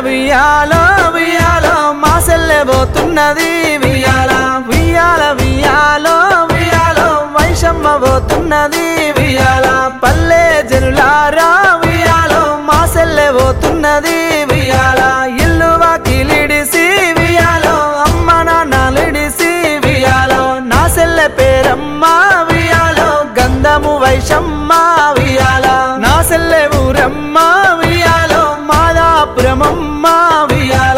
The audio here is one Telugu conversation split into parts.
వియాలో వియాలో మా సెల్లె పోతున్నది వియాల వియాల వియాలో వియాలో వైషమ్మ పోతున్నది వియాల పల్లె జనులారా వియాలో మా సెల్లె పోతున్నది వియాల ఇల్లు వాకిలిడిసి వియాలో అమ్మ నాన్నలిడిసి వియాలో నా సెల్లె పేరమ్మ వియాలో గంధము వైషమ్మ వియాల నా సెల్లె ఊరమ్మ వియాలో మాదాపురమమ్మ వియాల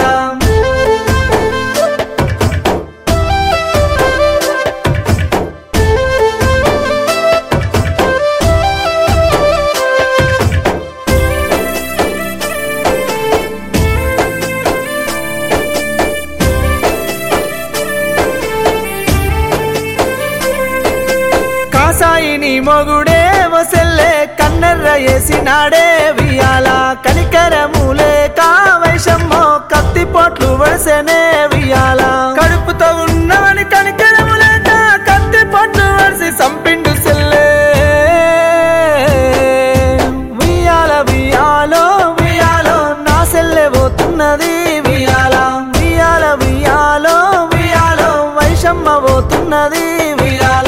కాసాయిని మొగుడే వసెల్లే కన్నెర్ర వేసినాడే వియాల కనికరములే కావైషమ్మో కత్తిపోట్లు వడిసెనే వియాల కడుపుతో ఉన్నవని కనికరములేక కత్తిపోట్లు వడిసి సంపిండు సెల్లే వియాల వియాలో వియాలో నా సెల్లె పోతున్నది వియాల వియాల వియాలో వియాలో వైషమ్మ పోతున్నది వియాల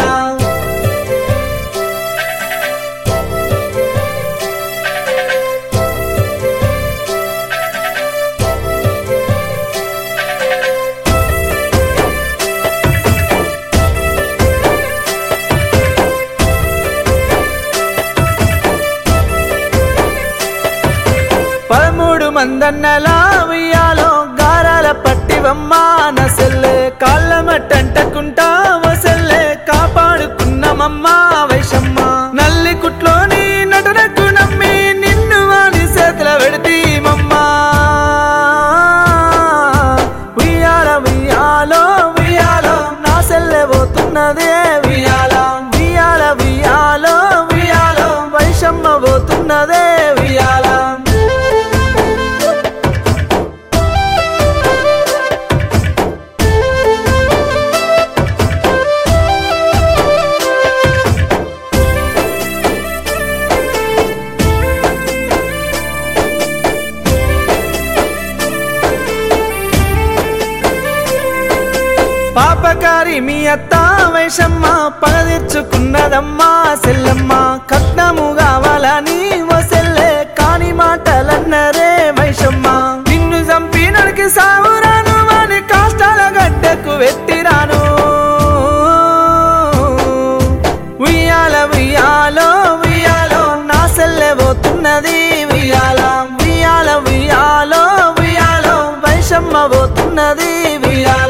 పదమూడు మందన్నలా వియాలో గారాల పట్టివమ్మ నసెల్లే కాళ్ళ మట్టంటకుంటా వసెల్లే కాపాడుకున్నమమ్మ వైషమ్మ నల్లి కుట్లోని నటనకు నమ్మి నిన్ను వాని చేతుల పెడితీమమ్మ వియాల వియాలో వియాలో నా సెల్లె పోతున్నదే వియాల వియాల వియాలో వియాలో వైషమ్మ పోతున్నదే వియాల పాపకారి మీ అత్త వైషమ్మ పగదీర్చుకున్నదమ్మా సెల్లమ్మ కట్నము కావాలని వసెల్లే కాని మాటలన్నరే వైషమ్మ నిన్ను చంపి నడికి సావురాను వాని కాష్టాల గడ్డకు వెట్టిరాను ఉయ్యాల ఉయ్యాలో ఉయ్యాలో నా సెల్లె పోతున్నది ఉయ్యాల ఉయ్యాల ఉయ్యాలో ఉయ్యాలో వైషమ్మ పోతున్నది ఉయ్యాల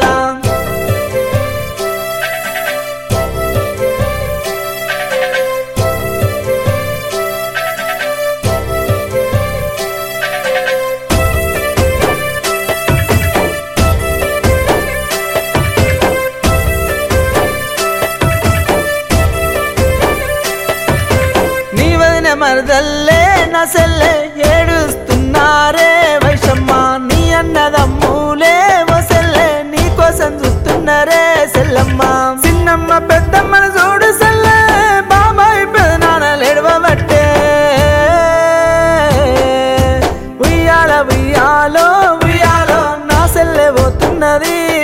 నీ వదిన మరదల్లే నా సెల్లె ఏడుస్తున్నారే వైషమ్మ నీ అన్నదమ్ములే వసెల్లే నీ కోసం చూస్తున్నారే సెల్లమ్మ చిన్నమ్మ పెద్దమ్మను చూడు సెల్లె బాబాయ్ పెదనాన్న లేడవబట్టే ఉయ్యాల ఉయ్యాలో ఉయ్యాలో నా సెల్లె పోతున్నది